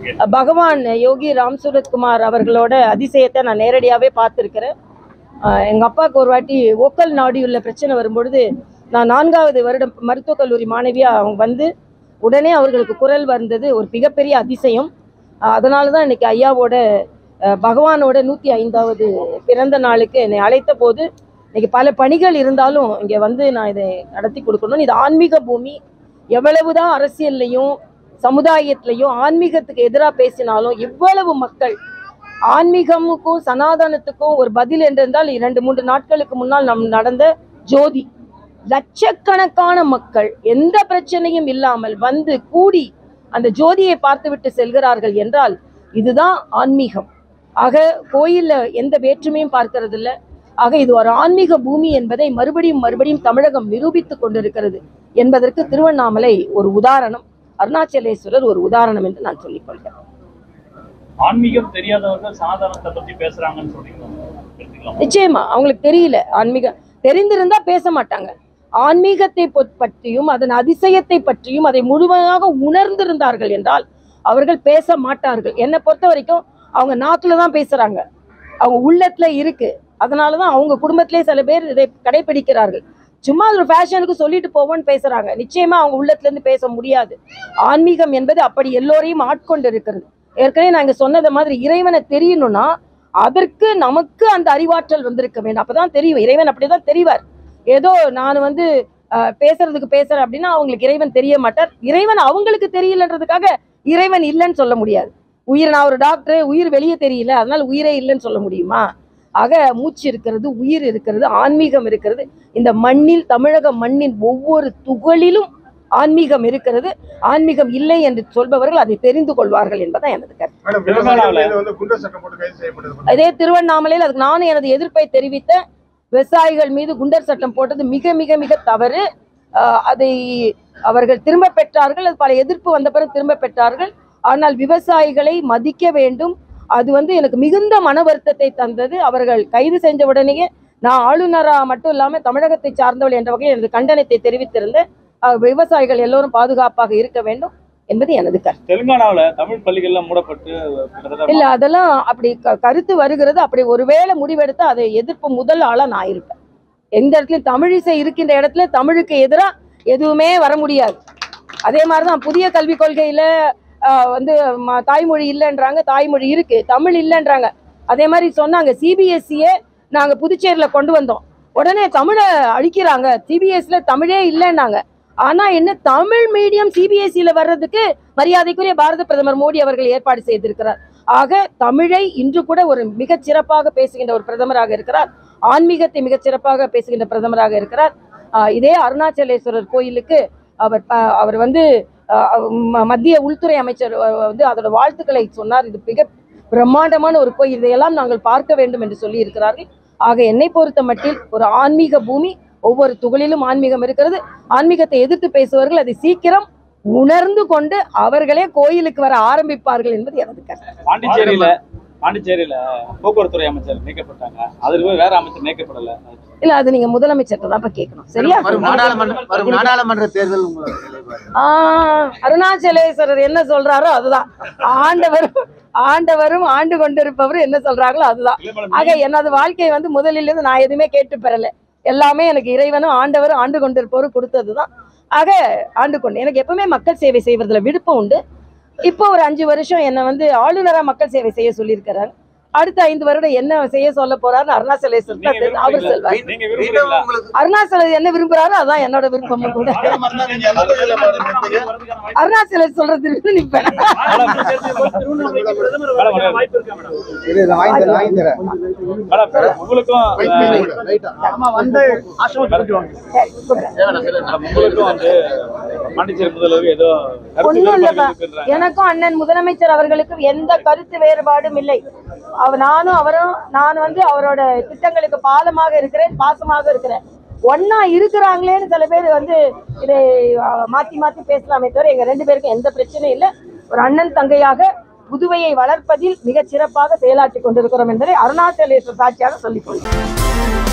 அஹ் பகவான் யோகி ராம் சூரத்குமார் அவர்களோட அதிசயத்தை நான் நேரடியாகவே பார்த்துருக்கிறேன் எங்கள் அப்பாவுக்கு ஒரு வாட்டி ஓக்கல் நாடியுள்ள பிரச்சனை வரும்பொழுது நான் நான்காவது வருடம் மருத்துவக் கல்லூரி மாணவியாக அவங்க வந்து உடனே அவர்களுக்கு குரல் வந்தது ஒரு மிகப்பெரிய அதிசயம் அதனால தான் இன்னைக்கு ஐயாவோட அஹ், பகவானோட நூற்றி ஐந்தாவது பிறந்த நாளுக்கு என்னை அழைத்த போது இன்னைக்கு பல பணிகள் இருந்தாலும் இங்கே வந்து நான் இதை நடத்தி கொடுக்கணும் இது ஆன்மீக பூமி எவ்வளவுதான் அரசியல்லையும் சமுதாயத்திலையும் ஆன்மீகத்துக்கு எதிராக பேசினாலும் இவ்வளவு மக்கள் ஆன்மீகமுக்கும் சனாதனத்துக்கும் ஒரு பதில் என்றிருந்தால் இரண்டு மூன்று நாட்களுக்கு முன்னால் நம் நடந்த ஜோதி லட்சக்கணக்கான மக்கள் எந்த பிரச்சனையும் இல்லாமல் வந்து கூடி அந்த ஜோதியை பார்த்துவிட்டு செல்கிறார்கள் என்றால் இதுதான் ஆன்மீகம் ஆக கோயில்ல எந்த வேற்றுமையும் பார்க்கறது இல்ல ஆக இது ஒரு ஆன்மீக பூமி என்பதை மறுபடியும் மறுபடியும் தமிழகம் நிரூபித்துக் கொண்டிருக்கிறது என்பதற்கு திருவண்ணாமலை ஒரு உதாரணம் அருணாச்சலேஸ்வரர் ஒரு உதாரணம் என்று நான் சொல்லிக் கொள்கிறேன் ஆன்மீகம் தெரியாதவர்கள் சனாதனத்தை பத்தி பேசுறாங்கன்னு சொல்றீங்களா எடுத்துக்கலாம் நிச்சயமா அவங்களுக்கு தெரியல ஆன்மீகம் தெரிந்திருந்தா பேச மாட்டாங்க ஆன்மீகத்தை பொ- பற்றியும் அதன் அதிசயத்தை பற்றியும் அதை முழுமையாக உணர்ந்திருந்தார்கள் என்றால் அவர்கள் பேச மாட்டார்கள் என்னை பொறுத்த வரைக்கும் அவங்க நாக்குல தான் பேசுறாங்க அவங்க உள்ளத்துல இருக்கு அதனால தான் அவங்க குடும்பத்திலே சில பேர் இதை கடைபிடிக்கிறார்கள் சும்மா ஒரு ஃபேஷனுக்கு சொல்லிட்டு போவோன்னு பேசுறாங்க நிச்சயமா அவங்க உள்ளத்துல இருந்து பேச முடியாது ஆன்மீகம் என்பது அப்படி எல்லோரையும் ஆட்கொண்டு இருக்கிறது ஏற்கனவே நாங்க சொன்னது மாதிரி இறைவனை தெரியணும்னா அதற்கு நமக்கு அந்த அறிவாற்றல் வந்திருக்க வேண்டும் அப்பதான் தெரியும் இறைவன் அப்படிதான் தெரிவார் ஏதோ நான் வந்து அஹ், பேசுறதுக்கு பேசுறேன் அப்படின்னா அவங்களுக்கு இறைவன் தெரிய மாட்டார் இறைவன் அவங்களுக்கு தெரியலன்றதுக்காக இறைவன் இல்லைன்னு சொல்ல முடியாது உயிர் நான் ஒரு டாக்டர் உயிர் வெளியே தெரியல அதனால உயிரே இல்லைன்னு சொல்ல முடியுமா ஆக மூச்சு இருக்கிறது உயிர் இருக்கிறது ஆன்மீகம் இருக்கிறது இந்த மண்ணில் தமிழக மண்ணின் ஒவ்வொரு துகளிலும் ஆன்மீகம் இருக்கிறது ஆன்மீகம் இல்லை என்று சொல்பவர்கள் அதை தெரிந்து கொள்வார்கள் என்பதான் எனது கருத்து மேடம் திருமணால- விவசாயிகள் மீது வந்து குண்டர் சட்டம் போட்டு கைது செய்யப்பட்டது அதே திருவண்ணாமலையில் அதுக்கு நானும் எனது எதிர்ப்பை தெரிவித்த விவசாயிகள் மீது குண்டர் சட்டம் போட்டது மிக மிக மிக தவறு ஆஹ் அதை அவர்கள் திரும்ப பெற்றார்கள் அது பல எதிர்ப்பு வந்த பிறகு திரும்ப பெற்றார்கள் ஆனால் விவசாயிகளை மதிக்க வேண்டும் அது வந்து எனக்கு மிகுந்த மன வருத்தத்தை தந்தது அவர்கள் கைது செஞ்ச உடனேயே நான் ஆளுநரா மட்டும் இல்லாம தமிழகத்தை சார்ந்தவள் என்ற வகையில் எனது கண்டனத்தை தெரிவித்திருந்தேன் ஆஹ் விவசாயிகள் எல்லோரும் பாதுகாப்பாக இருக்க வேண்டும் என்பது எனது கருத்து தெலுங்கானாவுல தமிழ் பள்ளிகள்லாம் மூடப்பட்டு கிட்டத்தட்ட இல்ல அதெல்லாம் அப்படி க- கருத்து வருகிறது அப்படி ஒருவேளை முடிவெடுத்தா அதை எதிர்ப்பு முதல் ஆளா நான் இருப்பேன் எந்த இடத்துலயும் தமிழிசை இருக்கின்ற இடத்துல தமிழுக்கு எதிரா எதுவுமே வர முடியாது அதே மாதிரிதான் புதிய கல்விக் கொள்கையில ஆஹ், வந்து ம- தாய்மொழி இல்லைன்றாங்க தாய்மொழி இருக்கு தமிழ் இல்லைன்றாங்க அதே மாதிரி சொன்னாங்க சிபிஎஸ்சியே நாங்க புதுச்சேரியில கொண்டு வந்தோம் உடனே தமிழை அழிக்கிறாங்க சிபிஎஸ்சில தமிழே இல்லைன்னாங்க ஆனா என்ன தமிழ் மீடியம் சிபிஎஸ்சியில வர்றதுக்கு மரியாதைக்குரிய பாரத பிரதமர் மோடி அவர்கள் ஏற்பாடு செய்திருக்கிறார் ஆக தமிழை இன்று கூட ஒரு மிகச் சிறப்பாக பேசுகின்ற ஒரு பிரதமராக இருக்கிறார் ஆன்மீகத்தை மிகச் சிறப்பாக பேசுகின்ற பிரதமராக இருக்கிறார் ஆஹ் இதே அருணாச்சலேஸ்வரர் கோயிலுக்கு அவர் ப- அவர் வந்து ஆஹ் ம- மத்திய உள்துறை அமைச்சர் அஹ் வந்து அதோட வாழ்த்துக்களை சொன்னார் இது மிக பிரம்மாண்டமான ஒரு கோயில் இதையெல்லாம் நாங்கள் பார்க்க வேண்டும் என்று சொல்லி இருக்கிறார்கள் ஆக என்னை பொறுத்த மட்டில் ஒரு ஆன்மீக பூமி ஒவ்வொரு துகளிலும் ஆன்மீகம் இருக்கிறது ஆன்மீகத்தை எதிர்த்து பேசுபவர்கள் அதை சீக்கிரம் உணர்ந்து கொண்டு அவர்களே கோயிலுக்கு வர ஆரம்பிப்பார்கள் என்பது எனது கருத்து பாண்டிச்சேரியில பாண்டிச்சேரியில போக்குவரத்துறை அமைச்சர் நீக்கப்பட்டாங்க அதுல போய் வேற அமைச்சர் நீக்கப்படல இல்ல அது நீங்க முதலமைச்சர்கிட்ட தான் இப்ப கேட்கணும் சரியா வரும் நாடாளுமன்ற வரும் நாடாளுமன்ற தேர்தல் உங்களோட நிலைப்பாடு ஆஹ் அருணாச்சலேஸ்வரர் என்ன சொல்றாரோ அதுதான் ஆண்டவரும் ஆண்டவரும் ஆண்டு கொண்டிருப்பவரும் என்ன சொல்றாங்களோ அதுதான் இல்ல மேடம் ஆக எனது வாழ்க்கை வந்து முதலில் இருந்து நான் எதுவுமே கேட்டு பெறல எல்லாமே எனக்கு இறைவனும் ஆண்டவரும் ஆண்டு கொண்டிருப்பவரும் கொடுத்ததுதான் ஆக ஆண்டு கொண்டு எனக்கு எப்பவுமே மக்கள் சேவை செய்வதில் விருப்பம் உண்டு இப்போ ஒரு அஞ்சு வருஷம் என்னை வந்து ஆளுநரா மக்கள் சேவை செய்ய சொல்லியிருக்கிறாங்க அடுத்த ஐந்து வருடம் என்ன செய்ய சொல்ல போறாருன்னு அருணாச்சலேஸ்வரர் தான் தெரியும். அவர் செல்வார் நீங்க மீண்டும் விரும்புறீங்களா உங்களுக்கு அருணாச்சலம் என்ன விரும்புறாரோ அதான் என்னோட விருப்பமும் கூட அருணாச்சலம் சொல்றது நிற்பேன் மேடம், உங்களுக்கும் மேடம், உங்களுக்கும் வந்து பாண்டிச்சேரி முதல்வர் ஏதோ கருத்து ஒண்ணும் வேறுபாடு இல்லப்பா இருக்குன்றாங்க. எனக்கும் அண்ணன் முதலமைச்சர் அவர்களுக்கும் எந்த கருத்து வேறுபாடும் இல்லை அவ நானும் அவரும் நான் வந்து அவரோட திட்டங்களுக்கு பாலமாக இருக்கிறேன் பாசமாக இருக்கிறேன் ஒன்னா இருக்கிறாங்களேன்னு சில பேர் வந்து இதை அஹ், மாத்தி மாத்தி பேசலாமே தவிர எங்க ரெண்டு பேருக்கும் எந்த பிரச்சனையும் இல்லை ஒரு அண்ணன் தங்கையாக புதுவையை வளர்ப்பதில் மிகச் சிறப்பாக செயலாற்றி கொண்டிருக்கிறோம் என்பதை அருணாச்சலேஸ்வர் சாட்சியாக சொல்லிக் கொள்கிறேன்